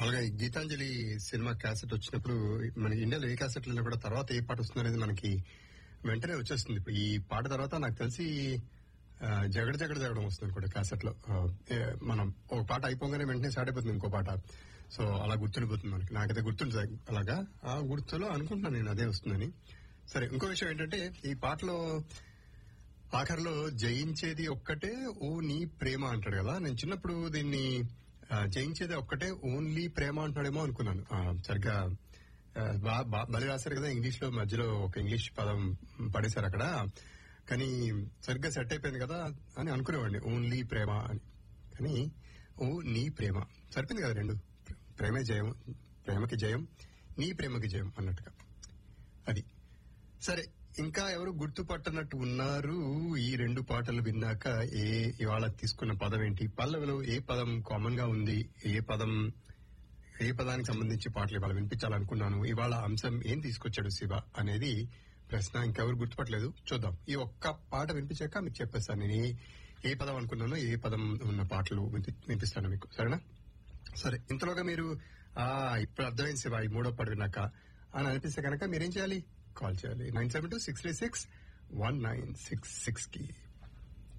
మామూలుగా ఈ Gitanjali cinema cassette వచ్చినప్పుడు మన ఇండియాలో ఏ క్యాసెట్లలో కూడా తర్వాత ఏ పాట వస్తుంది అనేది మనకి వెంటనే వచ్చేస్తుంది ఇప్పుడు ఈ పాట తర్వాత నాకు తెలిసి ఆ, జగడ జగడ జగడం వస్తుంది కూడా క్యాసెట్ లో ఆ, ఏ, మనం ఒక పాట అయిపోగానే వెంటనే స్టార్ట్ అయిపోతుంది ఇంకో పాట సో అలా గుర్తుండిపోతుంది మనకి నాకైతే గుర్తుంటుంది అలాగా ఆ గుర్తులో అనుకుంటున్నాను నేను అదే వస్తుందని సరే ఇంకో విషయం ఏంటంటే ఈ పాటలో ఆఖరిలో జయించేది ఒక్కటే ఓ నీ ప్రేమ అంటాడు కదా నేను చిన్నప్పుడు దీన్ని ఆ, జయించేది ఒక్కటే ఓన్లీ ప్రేమ అంటున్నాడేమో అనుకున్నాను ఆ, సరిగ్గా ఆ, బా- బా- బలి రాశారు కదా ఇంగ్లీష్ లో మధ్యలో ఒక ఇంగ్లీష్ పదం పడేశారు అక్కడ కానీ సరిగ్గా సెట్ అయిపోయింది కదా అని అనుకునేవాడిని ఓన్లీ ప్రేమ అని కానీ ఓ నీ ప్రేమ సరిపోయింది కదా రెండు ప్రేమే జయం ప్రేమకి జయం నీ ప్రేమకి జయం అన్నట్టుగా అది సరే ఇంకా ఎవరు గుర్తుపట్టనట్టు ఉన్నారు ఈ రెండు పాటలు విన్నాక ఏ ఇవాళ తీసుకున్న పదం ఏంటి పల్లవిలో ఏ పదం కామన్ గా ఉంది ఏ పదం ఏ పదానికి సంబంధించి పాటలు ఇవాళ వినిపించాలనుకున్నాను ఇవాళ అంశం ఏం తీసుకొచ్చాడు శివ అనేది ప్రశ్న ఇంకెవరు గుర్తుపట్టలేదు చూద్దాం ఈ ఒక్క పాట వినిపించాక మీకు చెప్పేస్తాను నేను ఏ- ఏ పదం అనుకున్నానో ఏ పదం ఉన్న పాటలు వినిపి- వినిపిస్తాను మీకు సరేనా సరే ఇంతలోగా మీరు ఆ ఇప్పుడు అర్థమైంది శివ ఈ మూడో పాట విన్నాక అని అనిపిస్తే కనుక మీరేం చేయాలి కాల్ చేయాలి nine seven two six three six one nine six six కి